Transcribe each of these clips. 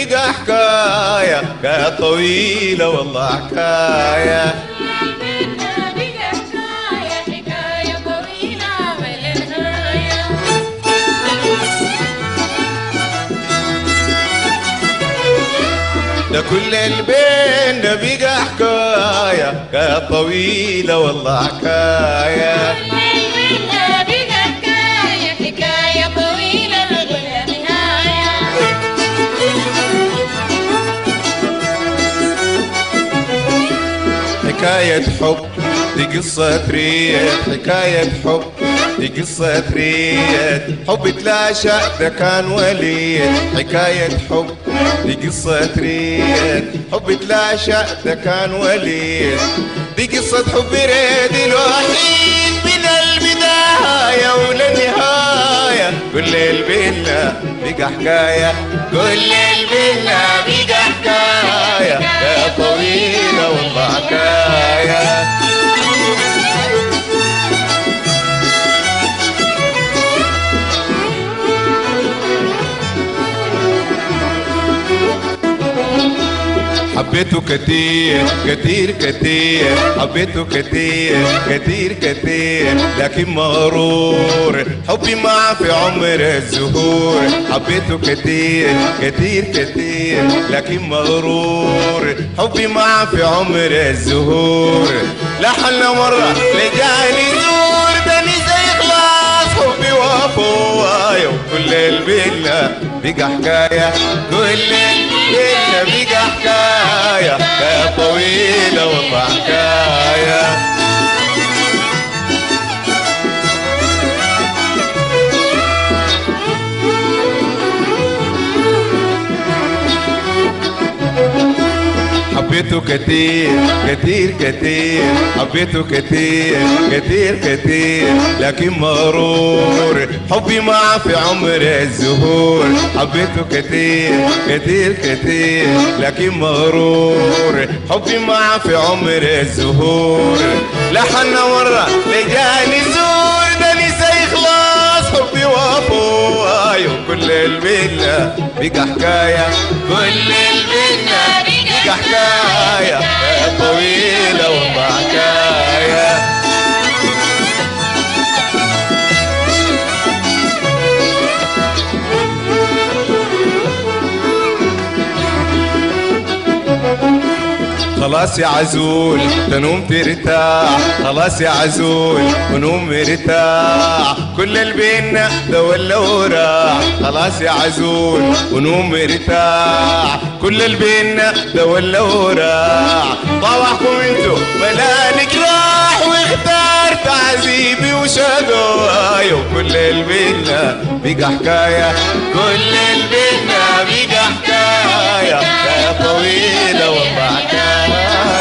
بقى حكاية حكاية طويلة والله حكاية ده كل البين ده بقى حكاية حكاية طويلة والله حكاية حكاية حب دي قصة ريت حكاية حب دي قصة ريت حب تلاشى ده كان وليد حكاية حب دي قصة ريت حب تلاشى ده كان وليد دي قصة حب ريت الوحيد من البداية وللنهاية كل البنا بقى حكاية كل البنا بقى حكاية يا طويلة والله حكاية حبيته كتير كتير كتير حبيته كتير كتير كتير لكن مغرور حبي معه في عمر الزهور حبيته كتير كتير كتير لكن مغرور حبي معه في عمر الزهور لحنا مرة لجاني زور دني زي خلاص حبي وفوايا وكل البنا بقى حكاية كل البنا بقى حكاية حكاية طويلة والله حكاية حبيته كتير كتير كتير حبيته كتير كتير كتير لكن مغرور حبي معه في عمر الزهور حبيته كتير كتير كتير لكن مغرور حبي معه في عمر الزهور لحنا مرة لجاني زور دني زي خلاص حبي وفواي وكل البنا بقى حكاية كل البنا بقى حكاية حكاية طويلة والله حكاية خلاص يا عزول تنوم ترتاح خلاص يا عزول ونوم مرتاح كل البينا ده ولا وراح خلاص يا عزول ونوم مرتاح كل البينا ده ولا وراح طوعكم انتو بلا نجراح واختار تعذيبي وشقواي وكل البينا بقى حكاية كل البينا بقى حكاية حكاية طويلة والله حكاية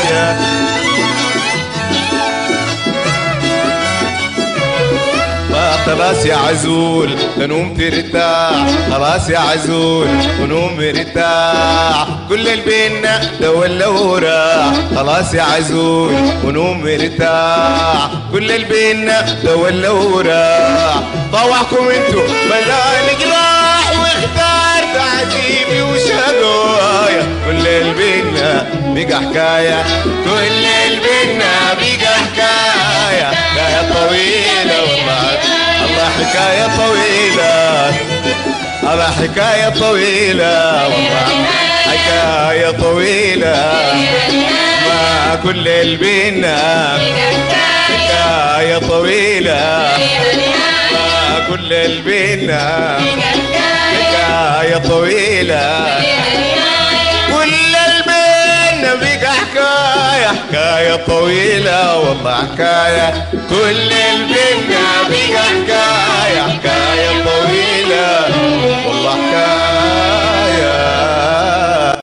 خلاص يا عزول تنوم ترتاح خلاص يا عزول ونوم مرتاح كل البينا ده ولا وراح خلاص يا عزول ونوم مرتاح كل البينا ده ولا وراح طوعكم انتو بلا نجراح واختار تعذيبي وشقوايا كل البينا بقى حكاية كل البينا بقى حكاية حكاية طويلة والله الله حكاية طويلة الله حكاية طويلة والله حكاية طويلة ما كل البينا حكاية طويلة ما كل البينا حكاية طويلة كل البينا بقى حكاية حكاية طويلة والله حكاية كل البينا بقى حكاية حكاية طويلة والله حكاية